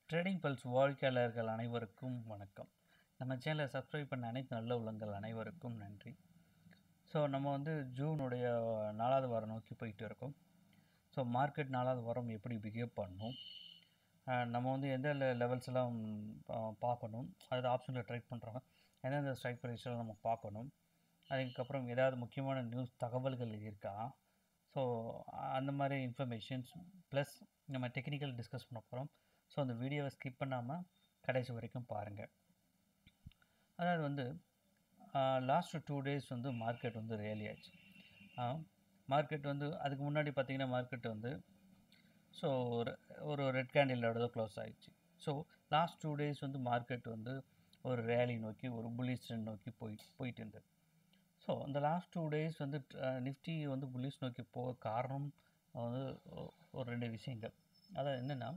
trading pulse வாடிக்கையாளர்கள் அனைவருக்கும் வணக்கம் நம்ம சேனலை சப்ஸ்கிரைப் பண்ண அனைத்து நல்ல உள்ளங்கள் அனைவருக்கும் நன்றி ஸோ நம்ம வந்து ஜூனுடைய நாலாவது வாரம் நோக்கி போயிட்டு இருக்கோம் ஸோ மார்க்கெட் நாலாவது வாரம் எப்படி பிஹேவ் பண்ணும் அஹ் நம்ம வந்து எந்த லெவல்ஸ் எல்லாம் பா- பார்க்கணும் அதாவது ஆப்ஷனில் ட்ரேட் பண்ணுறோம் எந்தெந்த ஸ்ட்ரைக் ப்ரைஸ்லாம் நம்ம பார்க்கணும் அதுக்கப்புறம் ஏதாவது முக்கியமான நியூஸ் தகவல்கள் இருக்கா ஸோ அந்த மாதிரி இன்ஃபர்மேஷன்ஸ் ப்ளஸ் நம்ம டெக்னிக்கல் டிஸ்கஸ் பண்ண போகிறோம் ஸோ அந்த வீடியோவை ஸ்கிப் பண்ணாமல் கடைசி வரைக்கும் பாருங்கள் அதாவது வந்து லாஸ்ட் டூ டேஸ் வந்து மார்க்கெட் வந்து ரேலி ஆச்சு மார்க்கெட் வந்து அதுக்கு முன்னாடி பார்த்தீங்கன்னா மார்க்கெட் வந்து ஸோ ஒரு ஒரு ரெட் கேண்டிலோட தான் க்ளோஸ் ஆயிடுச்சு ஸோ லாஸ்ட் டூ டேஸ் வந்து மார்க்கெட் வந்து ஒரு ரேலி நோக்கி ஒரு புல்லிஷ் ட்ரெண்ட் நோக்கி போய் போயிட்டு இருந்தது ஸோ இந்த லாஸ்ட் டூ டேஸ் வந்து நிஃப்டி வந்து புல்லிஷ் நோக்கி போக காரணம் வந்து ஒ- ஒரு ரெண்டு விஷயங்கள் அதாவது என்னென்னா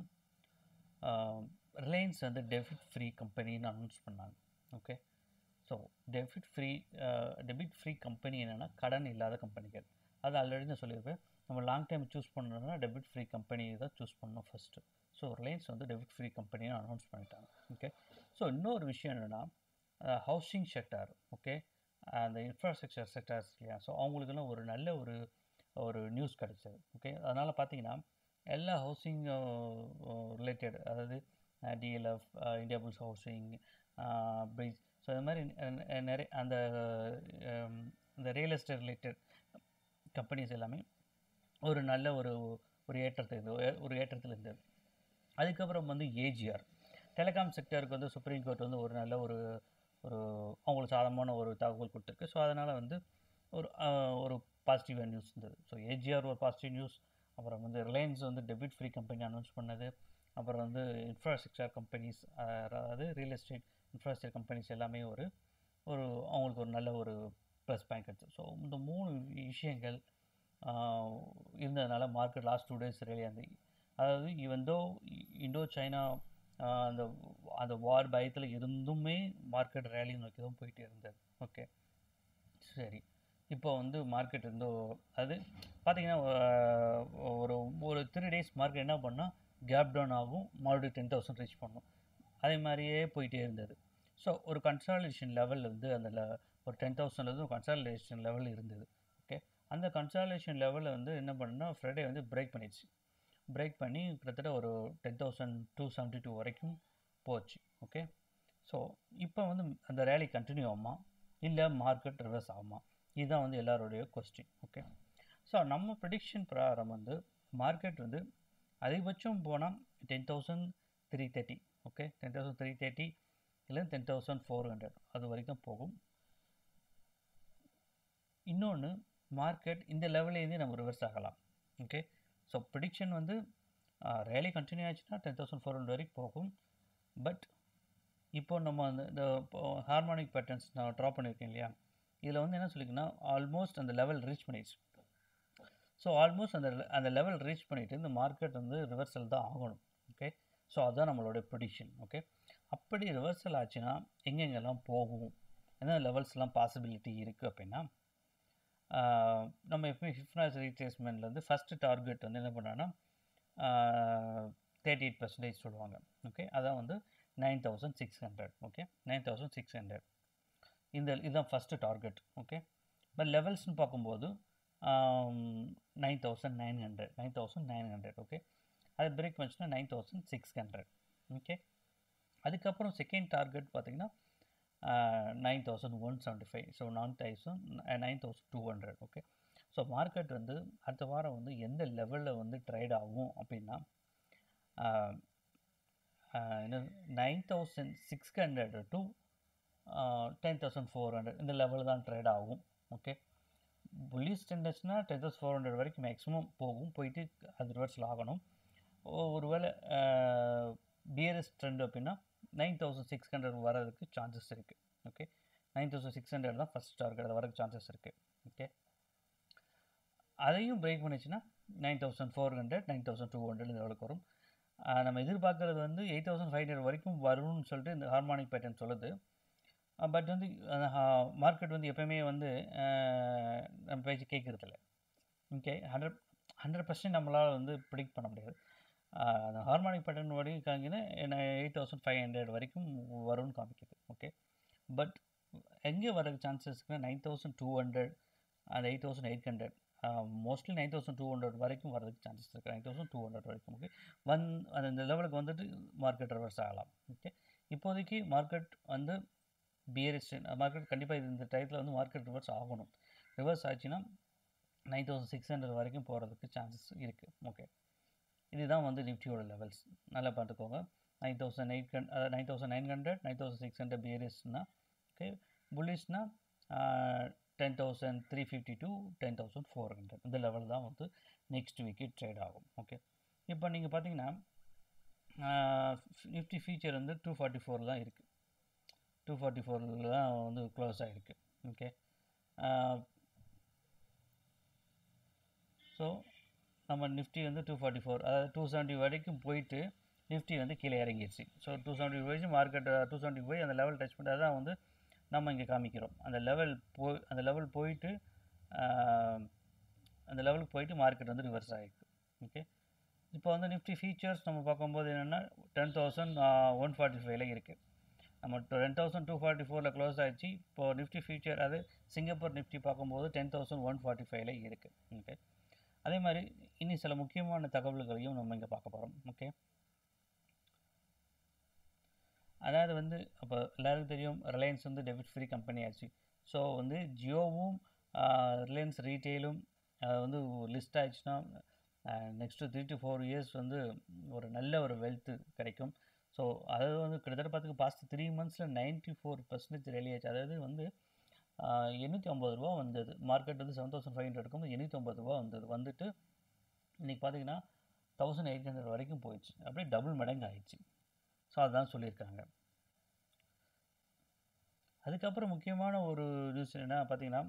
ரிலையன்ஸ் வந்து டெபிட் ஃப்ரீ கம்பெனின்னு அனௌன்ஸ் பண்ணாங்க okay so debit free debit free company என்னென்னா கடன் இல்லாத கம்பெனிகள் அது ஆல்ரெடி நான் சொல்லியிருப்பேன் நம்ம லாங் டைம் சூஸ் பண்ணணும்னா டெபிட் ஃப்ரீ கம்பெனி தான் சூஸ் பண்ணணும் ஃபஸ்ட்டு ஸோ ரிலையன்ஸ் வந்து டெபிட் ஃப்ரீ கம்பெனின்னு அனௌன்ஸ் பண்ணிட்டாங்க ஓகே ஸோ இன்னொரு விஷயம் என்னென்னா ஹவுசிங் செக்டார் ஓகே அந்த இன்ஃப்ராஸ்ட்ரக்சர் செக்டார்ஸ் இல்லையா ஸோ அவங்களுக்கெல்லாம் ஒரு நல்ல ஒரு ஒரு நியூஸ் கிடைச்சது ஓகே அதனால் பார்த்தீங்கன்னா எல்லா ஹவுசிங் ரிலேட்டட் அதாவது DLF India bulls housing bridge so இது மாதிரி ந- ந- நிறைய அந்த ஹம், இந்த ரியல் எஸ்டேட் ரிலேட்டட் கம்பெனிஸ் எல்லாமே ஒரு நல்ல ஒரு ஒரு ஏற்றத்தை இருந்தது ஒரு ஏற்றத்தில் இருந்தது அதுக்கப்புறம் வந்து ஏஜிஆர் டெலிகாம் செக்டருக்கு வந்து சுப்ரீம் கோர்ட் வந்து ஒரு நல்ல ஒரு ஒரு அவங்களுக்கு சாதகமான ஒரு தகவல் கொடுத்துருக்கு ஸோ அதனால் வந்து ஒரு ஆஹ், ஒரு பாசிட்டிவாக நியூஸ் இருந்தது ஸோ ஏஜிஆர் ஒரு பாசிட்டிவ் நியூஸ் அப்புறம் வந்து ரிலையன்ஸ் வந்து டெபிட் ஃப்ரீ கம்பெனி அனௌன்ஸ் பண்ணது அப்புறம் வந்து இன்ஃப்ராஸ்ட்ரக்சர் கம்பெனிஸ் அதாவது ரியல் எஸ்டேட் இன்ஃப்ராஸ்ட்ரக்சர் கம்பெனிஸ் எல்லாமே ஒரு ஒரு அவங்களுக்கு ஒரு நல்ல ஒரு ப்ளஸ் பாயிண்ட் கிடச்சி ஸோ இந்த மூணு விஷயங்கள் ஆஹ், இருந்ததுனால மார்க்கெட் லாஸ்ட் டூ டேஸ் ரெடியாக இருந்தது அதாவது இவந்தோ இண்டோ சைனா ஆஹ், அந்த அந்த வார் பயத்தில் இருந்துமே மார்க்கெட் ரேலி நோக்கி தான் போயிட்டே இருந்தது ஓகே சரி இப்போ வந்து மார்க்கெட் இருந்தோ அது பார்த்தீங்கன்னா ஆஹ், ஒரு ஒரு த்ரீ டேஸ் மார்க்கெட் என்ன பண்ணால் கேப் டவுன் ஆகும் மறுபடியும் டென் தௌசண்ட் ரீச் பண்ணும் அதே மாதிரியே போயிட்டே இருந்தது ஸோ ஒரு கன்சாலிடேஷன் லெவல் வந்து அந்த le- ஒரு டென் தௌசண்ட்லேருந்து ஒரு கன்சாலிடேஷன் லெவல் இருந்தது ஓகே அந்த கன்சாலிடேஷன் லெவலில் வந்து என்ன பண்ணுன்னா ஃப்ரைடே வந்து பிரேக் பண்ணிடுச்சு பிரேக் பண்ணி கிட்டத்தட்ட ஒரு ten thousand two seventy two வரைக்கும் போச்சு ஓகே ஸோ இப்போ வந்து அந்த ரேலி கண்டினியூ ஆகுமா இல்லை மார்க்கெட் ரிவர்ஸ் ஆகுமா இதுதான் வந்து எல்லாருடைய கொஸ்டின் ஓகே ஸோ நம்ம ப்ரிடிக்ஷன் பிரகாரம் வந்து மார்க்கெட் வந்து அதிகபட்சம் போனால் ten thousand three thirty okay ten thousand three thirty இல்லை டென் தௌசண்ட் ஃபோர் ஹண்ட்ரட் அது வரைக்கும் போகும் இன்னொன்று மார்க்கெட் இந்த லெவல்லேருந்து நம்ம ரிவர்ஸ் ஆகலாம் ஓகே ஸோ ப்ரிடிக்ஷன் வந்து ரேலி கண்டினியூ ஆச்சுன்னா டென் தௌசண்ட் ஃபோர் ஹண்ட்ரட் வரைக்கும் போகும் பட் இப்போ நம்ம அந்த இந்த ஹார்மோனிக் பேட்டர்ன்ஸ் நான் ட்ரா பண்ணியிருக்கேன் இல்லையா இதில் வந்து என்ன சொல்லிங்கன்னா ஆல்மோஸ்ட் அந்த லெவல் ரீச் பண்ணிடுச்சு ஸோ ஆல்மோஸ்ட் அந்த அந்த லெவல் ரீச் பண்ணிவிட்டு இந்த மார்க்கெட் வந்து ரிவர்சல் தான் ஆகணும் ஓகே ஸோ அதுதான் நம்மளோட ப்ரிடிக்ஷன் ஓகே அப்படி ரிவர்சல் ஆச்சுன்னா எங்கெங்கெல்லாம் போகும் என்ன லெவல்ஸ்லாம் பாசிபிலிட்டி இருக்குது அப்படின்னா ஆஹ், நம்ம எப்பவுமே ஃபிஃப்னாஸ் ரீட்ரேஸ்மெண்ட்லேருந்து ஃபஸ்ட்டு டார்கெட் வந்து என்ன பண்ணான்னா தேர்ட்டி எயிட் பர்சன்டேஜ் சொல்லுவாங்க ஓகே அதான் வந்து nine thousand six hundred okay nine thousand six hundred இந்த இதுதான் ஃபஸ்ட்டு டார்கெட் ஓகே பட் லெவல்ஸ்னு பார்க்கும்போது nine thousand nine hundred nine thousand nine hundred okay அது பிரேக் பண்ணுச்சுன்னா nine thousand six hundred okay அதுக்கப்புறம் செகண்ட் டார்கெட் பார்த்தீங்கன்னா nine thousand one seventy five so nine thousand nine thousand two hundred okay so market வந்து அடுத்த வாரம் வந்து எந்த லெவலில் வந்து ட்ரேட் ஆகும் அப்படின்னா nine thousand six hundred to ten thousand four hundred இந்த லெவலில் தான் ட்ரேட் ஆகும் ஓகே புல்லிஸ் டெண்டர்ஸ்னா டென் தௌசண்ட் ஃபோர் ஹண்ட்ரட் வரைக்கும் மேக்ஸிமம் போகும் போயிட்டு அது ரிவர்ஸில் ஆகணும் ஒ- ஒருவேளை பியரஸ் ட்ரெண்ட் அப்படின்னா நைன் தௌசண்ட் சிக்ஸ் ஹண்ட்ரட் வரதுக்கு சான்சஸ் இருக்குது okay nine thousand six hundred தான் ஃபஸ்ட் டார்கெட் அது வரதுக்கு சான்சஸ் இருக்குது ஓகே அதையும் பிரேக் பண்ணிச்சுன்னா nine thousand four hundred nine thousand two hundred இந்த லெவலுக்கு வரும் ஆஹ் நம்ம எதிர்பார்க்கறது வந்து எயிட் தௌசண்ட் ஃபைவ் ஹண்ட்ரட் வரைக்கும் வரும்னு சொல்லிட்டு இந்த ஹார்மோனிக் பேட்டர்ன் சொல்லுது பட் வந்து மார்க்கெட் வந்து எப்பயுமே வந்து ஆஹ் நம்ம பேச்சு கேட்குறதில்ல ஓகே ஹண்ட்ரட் ஹண்ட்ரட் பர்சன்ட் நம்மளால் வந்து ப்ரிடிக்ட் பண்ண முடியாது அந்த ஹார்மானிக் பேட்டர்ன் வரைக்கும் காமிக்கினா என்ன எயிட் தௌசண்ட் ஃபைவ் ஹண்ட்ரட் வரைக்கும் வரும்னு காமிக்குது ஓகே பட் எங்கே வர சான்சஸ் இருக்குன்னா நைன் தௌசண்ட் டூ ஹண்ட்ரட் அந்த eight thousand eight hundred mostly nine thousand two hundred வரைக்கும் வரதுக்கு சான்சஸ் இருக்குது நைன் தௌசண்ட் டூ ஹண்ட்ரட் வரைக்கும் ஓகே வந் அந்த இந்த லெவலுக்கு வந்துட்டு மார்க்கெட் ரிவர்ஸ் ஆகலாம் ஓகே இப்போதைக்கு மார்க்கெட் வந்து பியரிஸ்ட் மார்க்கெட் கண்டிப்பாக இது இந்த டயத்தில் வந்து மார்க்கெட் ரிவர்ஸ் ஆகணும் ரிவர்ஸ் ஆச்சுன்னா நைன் தௌசண்ட் சிக்ஸ் ஹண்ட்ரட் வரைக்கும் போகிறதுக்கு சான்சஸ் இருக்குது ஓகே இதுதான் வந்து நிஃப்டியோட லெவல்ஸ் நல்லா பார்த்துக்கோங்க நைன் தௌசண்ட் எயிட் ஹண்ட் அதாவது nine thousand nine hundred nine thousand six hundred பியரிஸ்னா ஓகே புல்லிஷ்னா ten thousand three fifty two ten thousand four hundred இந்த லெவல் தான் வந்து நெக்ஸ்ட் வீக்கு ட்ரேட் ஆகும் ஓகே இப்போ நீங்கள் பார்த்தீங்கன்னா நிஃப்டி ஃபீச்சர் வந்து டூ ஃபார்ட்டி ஃபோர் தான் இருக்குது டூ ஃபார்ட்டி ஃபோரில் தான் வந்து க்ளோஸ் ஆகிருக்கு ஓகே ஸோ நம்ம நிஃப்டி வந்து டூ ஃபார்ட்டி ஃபோர் அதாவது டூ செவன்ட்டி வரைக்கும் போயிட்டு நிஃப்டி வந்து கீழே இறங்கிடுச்சு ஸோ டூ செவன்ட்டி வரைக்கும் மார்க்கெட் டூ செவன்ட்டி போய் அந்த லெவல் டச் பண்ணி தான் வந்து நம்ம இங்கே காமிக்கிறோம் அந்த லெவல் போய் அந்த லெவல் போயிட்டு அந்த லெவலுக்கு போயிட்டு மார்க்கெட் வந்து ரிவர்ஸ் ஆகிருக்கு ஓகே இப்போ வந்து நிஃப்டி ஃபீச்சர்ஸ் நம்ம பார்க்கும்போது என்னென்னா டென் தௌசண்ட் ஒன் ஃபார்ட்டி ஃபைவ்ல இருக்குது நம்ம டென் தௌசண்ட் டூ ஃபார்ட்டி ஃபோரில் க்ளோஸ் ஆகிடுச்சு இப்போது நிஃப்டி ஃபியூச்சர் அது சிங்கப்பூர் நிஃப்டி பார்க்கும்போது டென் தௌசண்ட் ஒன் ஃபார்ட்டி ஃபைவ்ல இருக்குது ஓகே அதே மாதிரி இனி சில முக்கியமான தகவல்களையும் நம்ம இங்கே பார்க்க போகிறோம் ஓகே அதாவது வந்து அப்போ எல்லாருக்கும் தெரியும் ரிலையன்ஸ் வந்து டெபிட் ஃப்ரீ கம்பெனி ஆச்சு ஸோ வந்து ஜியோவும் ரிலையன்ஸ் ரீட்டெயிலும் வந்து லிஸ்ட் ஆயிடுச்சுன்னா next three to four years வந்து ஒரு நல்ல ஒரு வெல்த்து கிடைக்கும் ஸோ அதாவது வந்து கிட்டத்தட்ட பார்த்துக்க பாஸ்ட் த்ரீ மந்த்ஸில் நைன்ட்டி ஃபோர் பர்சன்டேஜ் ரெலி ஆச்சு அதாவது வந்து எண்ணூற்றி ஐம்பது ரூபா வந்தது மார்க்கெட் வந்து செவன் தௌசண்ட் ஃபைவ் ஹண்ட்ரட் இருக்கும்போது எண்ணூற்றி ஐம்பது ரூபா வந்தது வந்துட்டு இன்றைக்கி பார்த்தீங்கன்னா தௌசண்ட் எயிட் ஹண்ட்ரட் வரைக்கும் போயிடுச்சு அப்படியே டபுள் மடங்கு ஆயிடுச்சு ஸோ அதுதான் சொல்லியிருக்காங்க அதுக்கப்புறம் முக்கியமான ஒரு நியூஸ் என்ன பார்த்தீங்கன்னா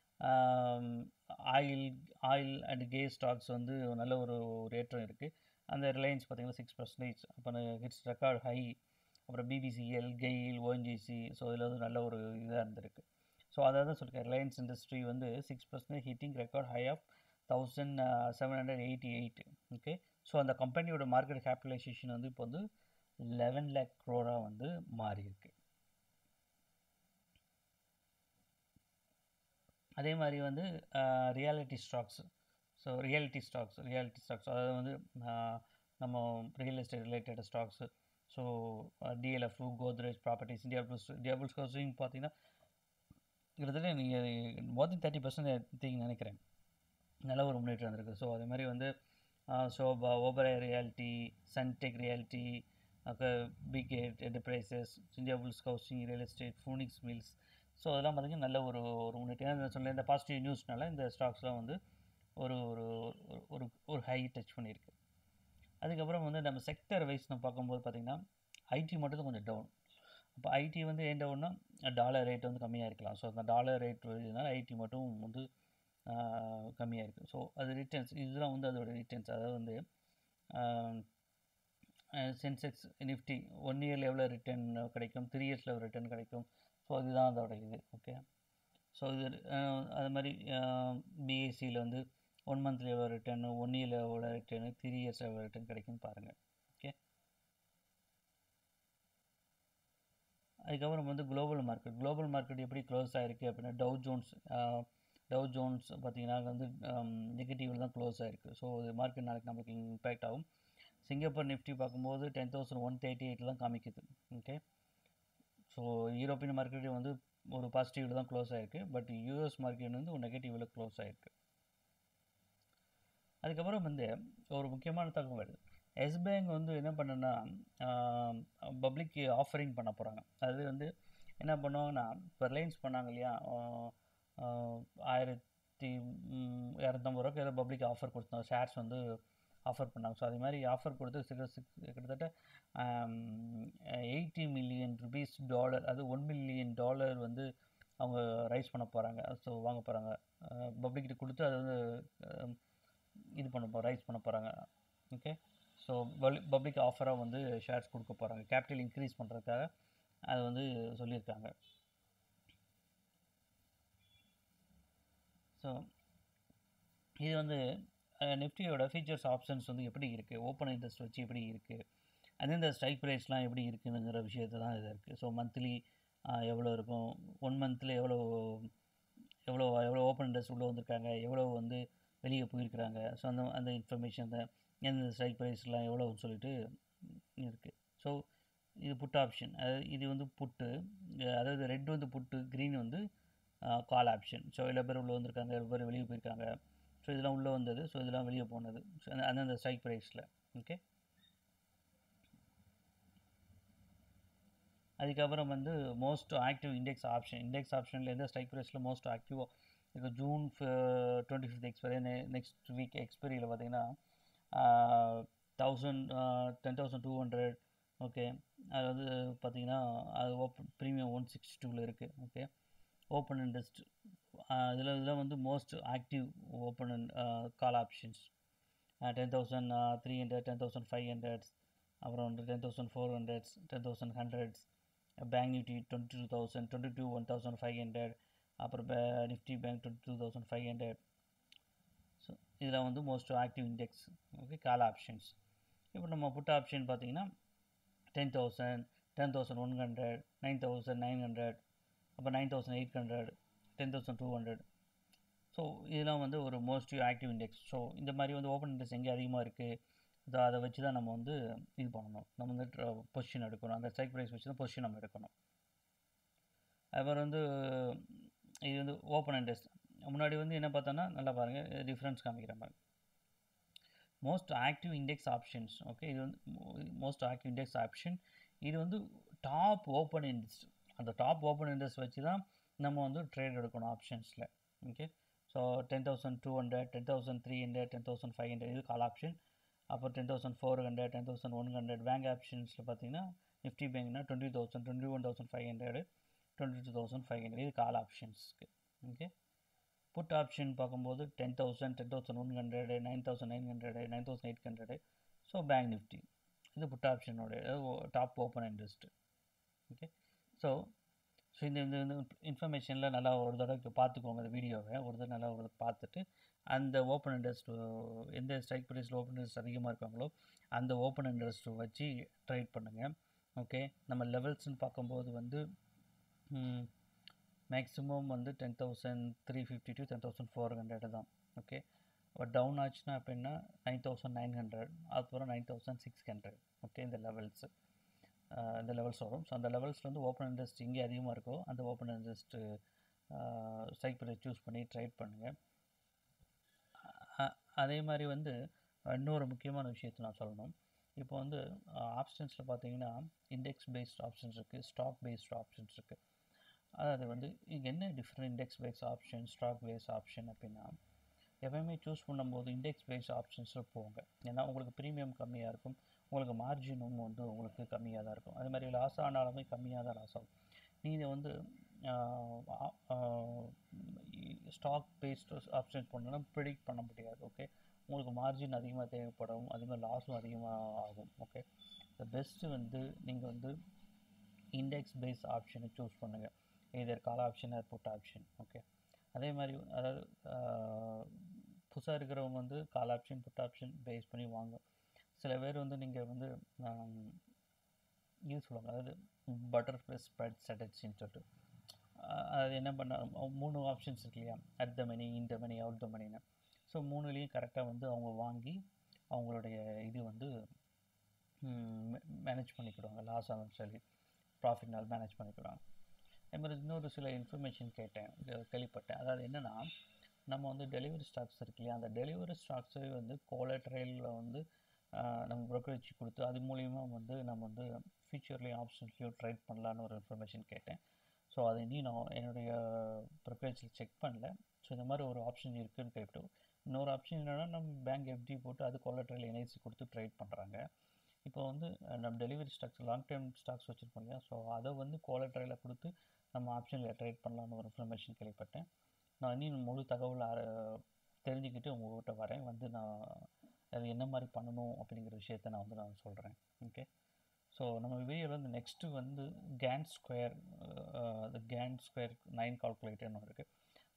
ஆயில் ஆயில் அண்ட் கே ஸ்டாக்ஸ் வந்து நல்ல ஒரு ஒரு ஏற்றம் இருக்குது அந்த ரிலையன்ஸ் பார்த்திங்கன்னா சிக்ஸ் பர்சன்டேஜ் அப்போ ஹிட்ஸ் ரெக்கார்ட் ஹை அப்புறம் பிபிசிஎல் கெயில் ஓஎன்ஜிசி ஸோ இதில் வந்து நல்ல ஒரு இதாக இருந்திருக்கு ஸோ அதை தான் சொல்லியிருக்கேன் ரிலையன்ஸ் இண்டஸ்ட்ரி வந்து six percentage hitting record high of thousand seven hundred eighty eight okay so அந்த கம்பெனியோட மார்க்கெட் கேபிட்டலைசேஷன் வந்து இப்போ வந்து லெவன் லேக் க்ரோராக வந்து மாறி இருக்கு அதே மாதிரி வந்து realty stocks so realty stocks realty stocks அதாவது வந்து நம்ம real estate related stocks so DLF Godrej properties India plus India plus housing பார்த்தீங்கன்னா கிட்டத்தட்ட நீங்கள் மோர் தென் தேர்ட்டி பர்சன்ட் எடுத்தீங்கன்னு நினைக்கிறேன் நல்ல ஒரு முன்னேற்றம் வந்திருக்கு ஸோ அதே மாதிரி வந்து Sobha Oberoi realty Sunteck realty Brigade enterprises India bulls housing real estate Phoenix mills so அதெல்லாம் பார்த்திங்கன்னா நல்ல ஒரு ஒரு முன்னேற்றம் சொன்ன இந்த பாசிட்டிவ் நியூஸ்னால இந்த ஸ்டாக்ஸ்லாம் வந்து ஒரு ஒரு ஒரு ஒரு ஹை டச் பண்ணியிருக்கு அதுக்கப்புறம் வந்து நம்ம செக்டர் வைஸ் நம்ம பார்க்கும்போது பார்த்திங்கன்னா ஐடி மட்டும் கொஞ்சம் டவுன் அப்போ ஐடி வந்து ஏன் டவுன்னா டாலர் ரேட் வந்து கம்மியாக இருக்கலாம் ஸோ அந்த டாலர் ரேட் இதனால் ஐடி மட்டும் வந்து கம்மியாக இருக்குது ஸோ அது ரிட்டர்ன்ஸ் இதுதான் வந்து அதோட ரிட்டர்ன்ஸ் அதாவது வந்து சென்செக்ஸ் நிஃப்டி ஒன் இயரில் எவ்வளோ ரிட்டர்ன் கிடைக்கும் த்ரீ இயர்ஸில் எவ்வளோ ரிட்டர்ன் கிடைக்கும் ஸோ அதுதான் அதோட இது ஓகே ஸோ இது அது மாதிரி பிஎஸ்சியில் வந்து ஒன் மந்த்தில் எவ்வளோ ரிட்டர்ன் ஒன் இயரில் எவ்வளோ ரிட்டர்னு த்ரீ இயர்ஸ் எவ்வளோ ரிட்டர்ன் கிடைக்கும்னு பாருங்கள் ஓகே அதுக்கப்புறம் வந்து குளோபல் மார்க்கெட் குளோபல் மார்க்கெட் எப்படி க்ளோஸ் ஆகிருக்கு அப்படின்னா டவ் ஜோன்ஸ் டவ் ஜோன்ஸ் பார்த்திங்கன்னா வந்து நெகட்டிவில் தான் க்ளோஸ் ஆகிருக்கு ஸோ இது மார்க்கெட் நாளைக்கு நம்மளுக்கு இம்பேக்ட் ஆகும் சிங்கப்பூர் நிஃப்டி பார்க்கும்போது டென் தௌசண்ட் ஒன் தேர்ட்டி எயிட்டில் தான் காமிக்குது ஓகே ஸோ யூரோப்பியன் மார்க்கெட் வந்து ஒரு பாசிட்டிவில் தான் க்ளோஸ் ஆகிருக்கு பட் யூஎஸ் மார்க்கெட் வந்து ஒரு நெகட்டிவில் க்ளோஸ் ஆகிருக்கு அதுக்கப்புறம் வந்து ஒரு முக்கியமான தகவல் எஸ் பேங்க் வந்து என்ன பண்ணுன்னா பப்ளிக் ஆஃபரிங் பண்ண போகிறாங்க அது வந்து என்ன பண்ணுவாங்கன்னா இப்போ ரிலையன்ஸ் பண்ணாங்க இல்லையா ஆயிரத்தி இரநூத்தம்பது ரூபாய்க்கு ஏதோ பப்ளிக் ஆஃபர் கொடுத்தாங்க ஷேர்ஸ் வந்து ஆஃபர் பண்ணாங்க ஸோ அதே மாதிரி ஆஃபர் கொடுத்து சிக்ஸ் சிக்ஸ் கிட்டத்தட்ட எயிட்டி மில்லியன் ருபீஸ் டாலர் அது ஒன் மில்லியன் டாலர் வந்து அவங்க ரைஸ் பண்ண போகிறாங்க ஸோ வாங்க போகிறாங்க பப்ளிக்கிட்ட கொடுத்து அதை வந்து இது பண்ண போ ரைஸ் பண்ண போகிறாங்க ஓகே ஸோ பப்ளிக் ஆஃபராக வந்து ஷேர்ஸ் கொடுக்க போகிறாங்க கேபிட்டல் இன்க்ரீஸ் பண்ணுறதுக்காக அது வந்து சொல்லியிருக்காங்க ஸோ இது வந்து நிஃப்டியோட ஃபீச்சர்ஸ் ஆப்ஷன்ஸ் வந்து எப்படி இருக்குது ஓப்பன் இன்ட்ரெஸ்ட் வச்சு எப்படி இருக்குது அந்தந்த ஸ்ட்ரைக் ப்ரைஸ்லாம் எப்படி இருக்குதுங்கிற விஷயத்த தான் இது இருக்குது ஸோ மந்த்லி எவ்வளோ இருக்கும் ஒன் மந்த்தில் எவ்வளோ எவ்வளோ எவ்வளோ ஓப்பன் இன்ட்ரெஸ்ட் உள்ளே வந்திருக்காங்க எவ்வளோ வந்து வெளியே போயிருக்கிறாங்க ஸோ அந்த அந்த இன்ஃபர்மேஷன் தான் எந்தெந்த ஸ்ட்ரைக் ப்ரைஸ்லாம் எவ்வளோன்னு சொல்லிட்டு இருக்குது ஸோ இது புட் ஆப்ஷன் அதாவது இது வந்து புட்டு அதாவது ரெட் வந்து புட்டு க்ரீன் வந்து கால் ஆப்ஷன் ஸோ எல்லா பேர் உள்ளே வந்திருக்காங்க எல்லா பேர் வெளியே போயிருக்காங்க ஸோ இதெல்லாம் உள்ளே வந்தது ஸோ இதெல்லாம் வெளியே போனது ஸோ அந்தந்த ஸ்ட்ரைக் ப்ரைஸில் ஓகே அதுக்கப்புறம் வந்து most active index option index ஆப்ஷனில் எந்த ஸ்ட்ரைக் ப்ரைஸில் மோஸ்ட் ஆக்டிவோ இப்போ June twenty fifth expiry next week எக்ஸ்பைரியில் பார்த்தீங்கன்னா thousand ten thousand two hundred okay அது வந்து பார்த்தீங்கன்னா அது ஓப்பன் ப்ரீமியம் ஒன் சிக்ஸ்டி டூவில் இருக்குது ஓகே ஓப்பன் இன்ட்ரெஸ்ட் இதில் இதில் வந்து most active open call options ten thousand three hundred ten thousand five hundreds அப்புறம் வந்து ten thousand four hundreds ten thousand hundreds bank Nifty twenty two thousand twenty two one thousand five hundred அப்புறம் Nifty bank twenty two thousand five hundred so இதில் வந்து most active index okay call options இப்போ நம்ம put option பார்த்தீங்கன்னா ten thousand ten thousand one hundred nine thousand nine hundred அப்போ nine thousand eight hundred ten thousand two hundred so இதெல்லாம் வந்து ஒரு most active index so இந்த மாதிரி வந்து ஓப்பன் இண்டெக்ஸ் எங்கே அதிகமாக இருக்குது ஸோ அதை வச்சு தான் நம்ம வந்து இது பண்ணணும் நம்ம வந்து பொசிஷன் எடுக்கணும் அந்த ஸ்ட்ரைக் ப்ரைஸ் வச்சு தான் பொசிஷன் நம்ம எடுக்கணும் அப்புறம் வந்து இது வந்து ஓப்பன் இண்டெக்ஸ் முன்னாடி வந்து என்ன பார்த்தோன்னா நல்லா பாருங்கள் டிஃப்ரென்ஸ் காமிக்கிற மாதிரி most active index options okay இது வந்து மோஸ்ட் ஆக்டிவ் இண்டெக்ஸ் ஆப்ஷன் இது வந்து டாப் ஓப்பன் இண்டெக்ஸ் அந்த டாப் ஓப்பன் இண்டெக்ஸ் வச்சு தான் நம்ம வந்து ட்ரேட் எடுக்கணும் ஆப்ஷன்ஸில் okay so ten thousand two hundred ten thousand three hundred ten thousand five hundred இது கால் ஆப்ஷன் அப்புறம் ten thousand four hundred ten thousand one hundred bank ஆப்ஷன்ஸில் பார்த்தீங்கன்னா நிஃப்டி பேங்க்னா twenty thousand twenty one thousand five hundred twenty two thousand five hundred இது call ஆப்ஷன்ஸ்க்கு okay put option பார்க்கும்போது ten thousand ten thousand one hundred nine thousand nine hundred nine thousand eight hundred so bank Nifty இது put ஆப்ஷனோட top open interest okay so so இந்த இந்த இந்த இன்ஃபர்மேஷனில் நல்லா ஒரு தடவை பார்த்துக்கோங்க இந்த வீடியோவை ஒரு தடவை நல்லா ஒரு பார்த்துட்டு அந்த ஓப்பன் இன்ட்ரெஸ்ட் எந்த ஸ்ட்ரைக் ப்ரைஸில் ஓப்பன் இன்ட்ரெஸ்ட் அதிகமாக இருக்காங்களோ அந்த ஓப்பன் இன்ட்ரெஸ்ட் வச்சு ட்ரேட் பண்ணுங்கள் ஓகே நம்ம லெவல்ஸ்னு பார்க்கும்போது வந்து மேக்ஸிமம் வந்து ten thousand three fifty to ten thousand four hundred தான் ஓகே பட் டவுன் ஆச்சுன்னா அப்படின்னா நைன் தௌசண்ட் நைன் ஹண்ட்ரட் அப்புறம் nine thousand six hundred okay இந்த லெவல்ஸு இந்த லெவல்ஸ் வரும் ஸோ அந்த லெவல்ஸில் வந்து ஓப்பன் இன்ட்ரெஸ்ட் எங்கே அதிகமாக இருக்கோ அந்த open interest strike price choose பண்ணி ட்ரேட் பண்ணுங்கள் அதே மாதிரி வந்து இன்னொரு முக்கியமான விஷயத்தை நான் சொல்லணும் இப்போ வந்து ஆப்ஷன்ஸில் பார்த்தீங்கன்னா இண்டெக்ஸ் பேஸ்ட் ஆப்ஷன்ஸ் இருக்குது ஸ்டாக் பேஸ்ட் ஆப்ஷன்ஸ் இருக்குது அதாவது வந்து இங்கே என்ன different index based option stock based option அப்படின்னா எப்பயுமே சூஸ் பண்ணும்போது இண்டெக்ஸ் பேஸ்ட் ஆப்ஷன்ஸில் போங்க ஏன்னா உங்களுக்கு ப்ரீமியம் கம்மியாக இருக்கும் உங்களுக்கு மார்ஜினும் வந்து உங்களுக்கு கம்மியாக தான் இருக்கும் அதே மாதிரி லாஸ் ஆனாலுமே கம்மியாக தான் லாஸ் ஆகும் நீங்கள் வந்து ஸ்டாக் பேஸ்ட் ஆப்ஷன்ஸ் பண்ணோன்னா ப்ரிடிக்ட் பண்ண முடியாது ஓகே உங்களுக்கு மார்ஜின் அதிகமாக தேவைப்படும் அதே மாதிரி லாஸும் அதிகமாக ஆகும் ஓகே த பெஸ்ட்டு வந்து நீங்கள் வந்து இண்டெக்ஸ் பேஸ் ஆப்ஷனை சூஸ் பண்ணுங்கள் either call option or put option okay அதே மாதிரி அதாவது புதுசாக இருக்கிறவங்க வந்து call option put option base பண்ணி வாங்க சில பேர் வந்து நீங்கள் வந்து இது சொல்லுவாங்க அதாவது பட்டர்ஃப்ளை ஸ்ப்ரெட் ஸ்ட்ராட்டஜின்னு சொல்லிட்டு அது என்ன பண்ண மூணு ஆப்ஷன்ஸ் இருக்கு இல்லையா அட் த மணி இந்த மணி அவுட் த மணின்னு ஸோ மூணுலேயும் கரெக்டாக வந்து அவங்க வாங்கி அவங்களுடைய இது வந்து மேனேஜ் பண்ணிக்கிடுவாங்க லாஸ் ஆகும் சொல்லி ப்ராஃபிட்னால் மேனேஜ் பண்ணிக்கிடுவாங்க அதே மாதிரி இன்னொரு சில இன்ஃபர்மேஷன் கேட்டேன் கேள்விப்பட்டேன் அதாவது என்னென்னா நம்ம வந்து டெலிவரி ஸ்டாக்ஸ் இருக்கு இல்லையா அந்த டெலிவரி ஸ்டாக்ஸை வந்து கோலட்ரைலில் வந்து நம்ம ப்ரோக்கரேஜ் கொடுத்து அது மூலிமா வந்து நம்ம வந்து ஃபியூச்சர்லேயும் ஆப்ஷன்ஸ்லையும் ட்ரேட் பண்ணலான்னு ஒரு இன்ஃபர்மேஷன் கேட்டேன் ஸோ அதை இன்னும் நான் என்னுடைய ப்ரோக்கரேஜில் செக் பண்ணல ஸோ இந்த மாதிரி ஒரு ஆப்ஷன் இருக்குதுன்னு கேட்டு இன்னொரு ஆப்ஷன் என்னென்னா நம்ம பேங்க் எஃப்டி போட்டு அது கோலட்ரைல் என்ஐசி கொடுத்து ட்ரேட் பண்ணுறாங்க இப்போ வந்து நம்ம delivery stocks long time stocks வச்சுருப்போம் இல்லையா ஸோ அதை வந்து கோலட்ரையில் கொடுத்து நம்ம ஆப்ஷனில் ட்ரேட் பண்ணலான்னு ஒரு இன்ஃபர்மேஷன் கேள்விப்பட்டேன் நான் இன்னும் முழு தகவல் தெரிஞ்சுக்கிட்டு உங்கள்கிட்ட வரேன் வந்து நான் அது என்ன மாதிரி பண்ணணும் அப்படிங்கிற விஷயத்த நான் வந்து நான் சொல்கிறேன் ஓகே ஸோ நம்ம வீடியோவில் வந்து நெக்ஸ்ட்டு வந்து Gann square Gann square nine கால்குலேட்டர்னு இருக்குது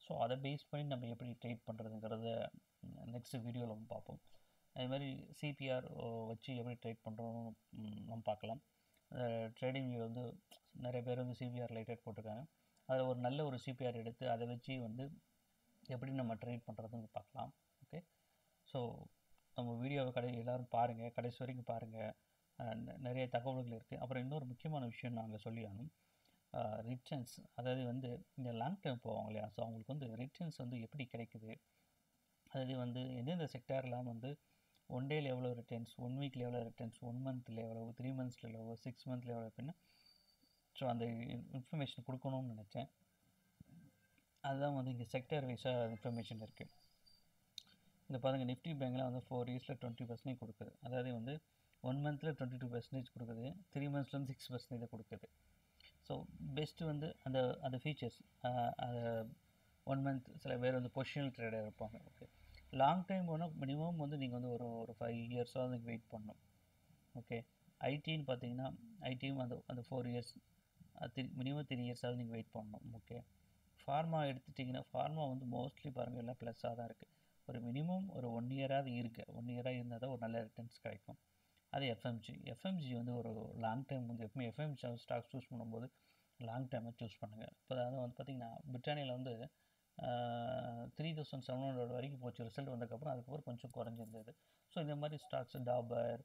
ஸோ அதை பேஸ் பண்ணி நம்ம எப்படி ட்ரேட் பண்ணுறதுங்கிறத நெக்ஸ்ட் வீடியோவில் நம்ம பார்ப்போம் அது மாதிரி சிபிஆர் வச்சு எப்படி ட்ரேட் பண்ணுறோம் நம்ம பார்க்கலாம் ட்ரேடிங் வியூ வந்து நிறைய பேர் வந்து சிபிஆர் ரிலேட்டட் போட்டிருக்காங்க அதில் ஒரு நல்ல ஒரு சிபிஆர் எடுத்து அதை வச்சு வந்து எப்படி நம்ம ட்ரேட் பண்ணுறதுன்னு பார்க்கலாம் ஓகே ஸோ நம்ம வீடியோவை கடை எல்லோரும் பாருங்கள் கடைசி வரைக்கும் பாருங்கள் நிறைய தகவல்கள் இருக்குது அப்புறம் இன்னொரு முக்கியமான விஷயம் நாங்கள் சொல்லி ஆகணும் ரிட்டர்ன்ஸ் அதாவது வந்து இந்த லாங் டேர்ம் போவாங்க இல்லையா ஸோ அவங்களுக்கு வந்து ரிட்டர்ன்ஸ் வந்து எப்படி கிடைக்குது அதாவது வந்து எந்தெந்த செக்டார்லாம் வந்து ஒன் டேல எவ்வளோ ரிட்டர்ன்ஸ் ஒன் வீக்கில் எவ்வளோ ரிட்டர்ன்ஸ் ஒன் மந்த்தில் எவ்வளோ த்ரீ மந்த்ஸில் எவ்வளோ சிக்ஸ் மந்த்தில் எவ்வளோ அப்படின்னு ஸோ அந்த இன்ஃபர்மேஷன் கொடுக்கணும்னு நினச்சேன் அதுதான் வந்து இங்கே செக்டர் வைஸாக இன்ஃபர்மேஷன் இருக்குது இந்த பாருங்கள் நிஃப்டி பேங்க்லாம் வந்து ஃபோர் இயர்ஸில் டுவெண்ட்டி பர்சன்டேஜ் கொடுக்குது அதாவது வந்து ஒன் மந்தில் டுவெண்ட்டி டூ பர்சன்டேஜ் கொடுக்குது த்ரீ மந்த்ஸ்லேருந்து சிக்ஸ் பர்சன்டேஜ் கொடுக்குது ஸோ பெஸ்ட்டு வந்து அந்த அந்த ஃபீச்சர்ஸ் அது ஒன் மந்த் சில பேர் வந்து பொசிஷனல் ட்ரேடர் இருப்பாங்க ஓகே லாங் டைம் வேணால் மினிமம் வந்து நீங்கள் வந்து ஒரு ஒரு ஃபைவ் இயர்ஸாக நீங்கள் வெயிட் பண்ணணும் ஓகே ஐடின்னு பார்த்தீங்கன்னா ஐடியும் அந்த அந்த four years three minimum three இயர்ஸாவது நீங்கள் வெயிட் பண்ணணும் ஓகே ஃபார்மா எடுத்துட்டிங்கன்னா ஃபார்மா வந்து மோஸ்ட்லி பாருங்கள் எல்லாம் ப்ளஸ்ஸாக தான் இருக்குது ஒரு மினிமம் ஒரு ஒன் இயராவது இருக்குது ஒன் இயராக இருந்தால் தான் ஒரு நல்ல ரிட்டர்ன்ஸ் கிடைக்கும் அது எஃப்எம்ஜி எஃப்எம்ஜி வந்து ஒரு லாங் டைம் வந்து எப்பவுமே எஃப்எம்ஜி ஸ்டாக்ஸ் சூஸ் பண்ணும்போது லாங் டைமை சூஸ் பண்ணுங்கள் இப்போ அதாவது வந்து பார்த்திங்கன்னா பிரிட்டானியில் வந்து த்ரீ தௌசண்ட் செவன் ஹண்ட்ரட் வரைக்கும் போச்சு ரிசல்ட் வந்ததுக்கப்புறம் அதுக்கப்புறம் கொஞ்சம் குறைஞ்சிருந்தது ஸோ இந்த மாதிரி ஸ்டாக்ஸ் டாபர்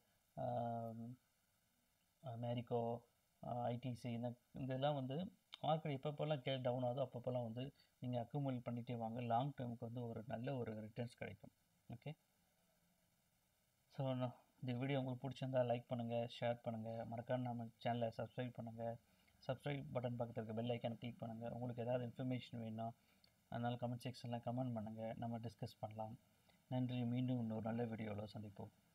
மேரிகோ ஐடிசி இந்த இதெல்லாம் வந்து மார்க்கெட் எப்பப்போல்லாம் கே டவுன் ஆகுதோ அப்பப்போல்லாம் வந்து நீங்கள் அக்குமுலேட் பண்ணிகிட்டே வாங்க லாங் டேர்முக்கு வந்து ஒரு நல்ல ஒரு ரிட்டர்ன்ஸ் கிடைக்கும் ஓகே ஸோ இந்த வீடியோ உங்களுக்கு பிடிச்சிருந்தா லைக் பண்ணுங்கள் ஷேர் பண்ணுங்கள் மறக்காம நம்ம சேனலை சப்ஸ்கிரைப் பண்ணுங்கள் சப்ஸ்கிரைப் பட்டன் பக்கத்தில் இருக்க பெல் ஐக்கானை கிளிக் பண்ணுங்கள் உங்களுக்கு ஏதாவது இன்ஃபர்மேஷன் வேணும் அதனால் கமெண்ட் செக்ஷனில் கமெண்ட் பண்ணுங்கள் நம்ம டிஸ்கஸ் பண்ணலாம் நன்றி மீண்டும் இன்னொரு நல்ல வீடியோவில் சந்திப்போம்